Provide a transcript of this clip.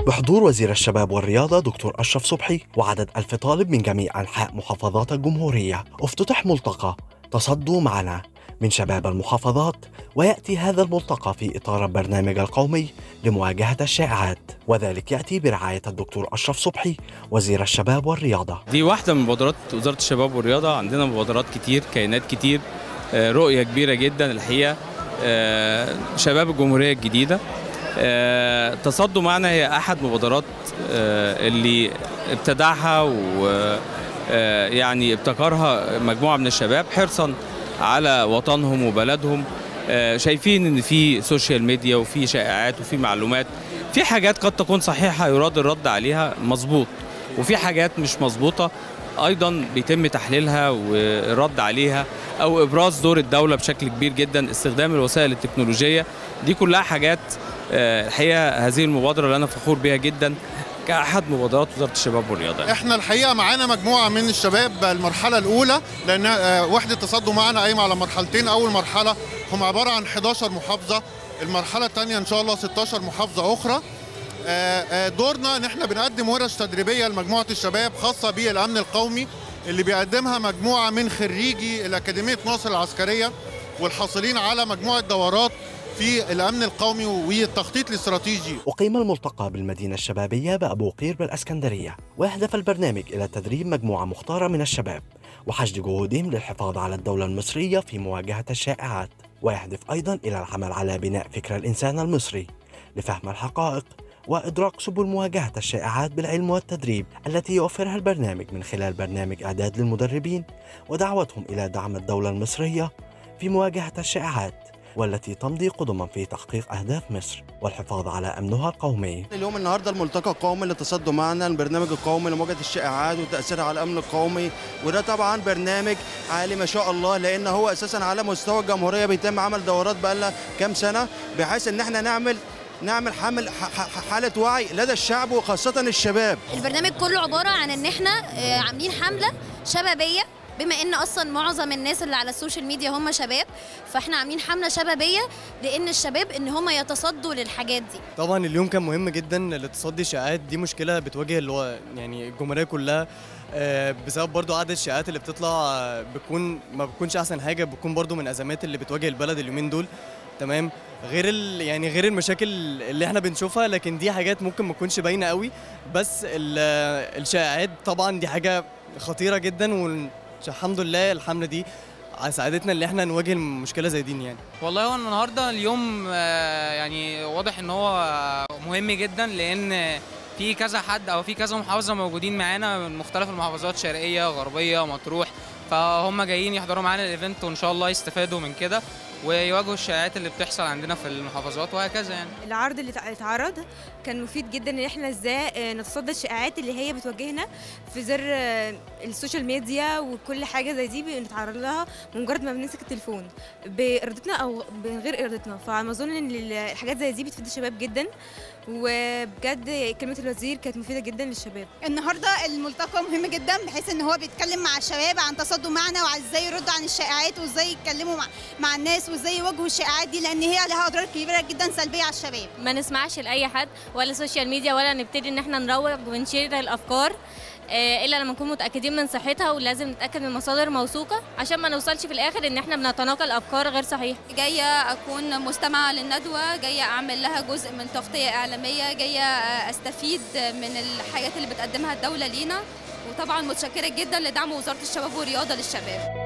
بحضور وزير الشباب والرياضة دكتور أشرف صبحي وعدد ألف طالب من جميع أنحاء محافظات الجمهورية افتتح ملتقى تصدوا معنا من شباب المحافظات ويأتي هذا الملتقى في إطار البرنامج القومي لمواجهة الشائعات وذلك يأتي برعاية الدكتور أشرف صبحي وزير الشباب والرياضة دي واحدة من مبادرات وزارة الشباب والرياضة عندنا مبادرات كتير كيانات كتير آه، رؤية كبيرة جدا الحقيقة آه، شباب الجمهورية الجديدة آه، تصدوا معنا هي أحد مبادرات آه، اللي ابتدعها ويعني ابتكرها مجموعة من الشباب حرصا على وطنهم وبلدهم آه، شايفين ان في سوشيال ميديا وفي شائعات وفي معلومات في حاجات قد تكون صحيحة يراد الرد عليها مظبوط وفي حاجات مش مظبوطة ايضا بيتم تحليلها والرد عليها او ابراز دور الدوله بشكل كبير جدا استخدام الوسائل التكنولوجيه دي كلها حاجات آه، الحقيقه هذه المبادره اللي انا فخور بيها جدا كاحد مبادرات وزاره الشباب والرياضه احنا الحقيقه معانا مجموعه من الشباب المرحله الاولى لان آه، وحده تصدوا معنا قايمه على مرحلتين اول مرحله هم عباره عن 11 محافظه المرحله الثانيه ان شاء الله 16 محافظه اخرى آه، آه، دورنا ان احنا بنقدم ورش تدريبيه لمجموعه الشباب خاصه بالامن القومي اللي بيقدمها مجموعه من خريجي الاكاديميه ناصر العسكريه والحاصلين على مجموعه دورات في الامن القومي والتخطيط الاستراتيجي أقيم الملتقى بالمدينة الشبابية بأبو قير بالأسكندرية ويهدف البرنامج إلى تدريب مجموعة مختارة من الشباب وحشد جهودهم للحفاظ على الدولة المصرية في مواجهة الشائعات ويهدف أيضا إلى العمل على بناء فكر الإنسان المصري لفهم الحقائق وإدراك سبل مواجهة الشائعات بالعلم والتدريب التي يوفرها البرنامج من خلال برنامج إعداد للمدربين ودعوتهم إلى دعم الدولة المصرية في مواجهة الشائعات والتي تمضي قدما في تحقيق أهداف مصر والحفاظ على أمنها القومي اليوم النهارده الملتقى القومي للتصدي معنا البرنامج القومي لمواجهه الشائعات وتاثيرها على الامن القومي وده طبعا برنامج عالي ما شاء الله لان هو اساسا على مستوى الجمهوريه بيتم عمل دورات بقالنا كام سنه بحيث ان احنا نعمل نعمل حمل ح- ح- حاله وعي لدى الشعب وخاصه الشباب البرنامج كله عبارة عن ان احنا آه، عاملين حملة شبابية بما ان اصلا معظم الناس اللي على السوشيال ميديا هم شباب فاحنا عاملين حملة شبابية لان الشباب ان هم يتصدوا للحاجات دي طبعا اليوم كان مهم جدا لتصدي الشائعات دي مشكله بتواجه اللي هو يعني الجمهوريه كلها آه، بسبب برضو عدد الشائعات اللي بتطلع آه، بتكون ما بتكونش احسن حاجه بتكون برضو من ازمات اللي بتواجه البلد اليومين دول تمام غير ال يعني غير المشاكل اللي احنا بنشوفها لكن دي حاجات ممكن ما تكونش باينه قوي بس ال- الشائعات طبعا دي حاجه خطيره جدا والحمد لله الحمله دي ساعدتنا ان احنا نواجه المشكله زي دي يعني والله هو النهارده اليوم آه، يعني واضح ان هو مهم جدا لان في كذا حد او في كذا محافظه موجودين معانا من مختلف المحافظات شرقيه غربيه مطروح فهم جايين يحضروا معانا الايفنت وان شاء الله يستفادوا من كده ويواجهوا الشائعات اللي بتحصل عندنا في المحافظات وهكذا يعني العرض اللي تع- اتعرض كان مفيد جدا ان احنا ازاي آه، نتصدى الشائعات اللي هي بتواجهنا في زر آه، السوشيال ميديا وكل حاجه زي دي بنتعرض لها مجرد ما بنمسك التليفون بارادتنا او من غير ارادتنا فما اظن ان ال- الحاجات زي دي بتفيد الشباب جدا وبجد كلمه الوزير كانت مفيده جدا للشباب النهارده الملتقى مهم جدا بحيث ان هو بيتكلم مع الشباب عن تصدوا معنا وعن ازاي يردوا عن الشائعات وازاي يتكلموا مع, مع الناس وازاي يواجهوا الشائعات دي لان هي لها اضرار كبيره جدا سلبيه على الشباب ما نسمعش لاي حد ولا سوشيال ميديا ولا نبتدي ان احنا نروج ونشير الافكار آه، الا لما نكون متاكدين من صحتها ولازم نتاكد من مصادر موثوقه عشان ما نوصلش في الاخر ان احنا بنتناقل افكار غير صحيحه جايه اكون مستمعه للندوه جايه اعمل لها جزء من تغطيه اعلاميه جايه استفيد من الحاجات اللي بتقدمها الدوله لينا وطبعا متشكره جدا لدعم وزاره الشباب والرياضه للشباب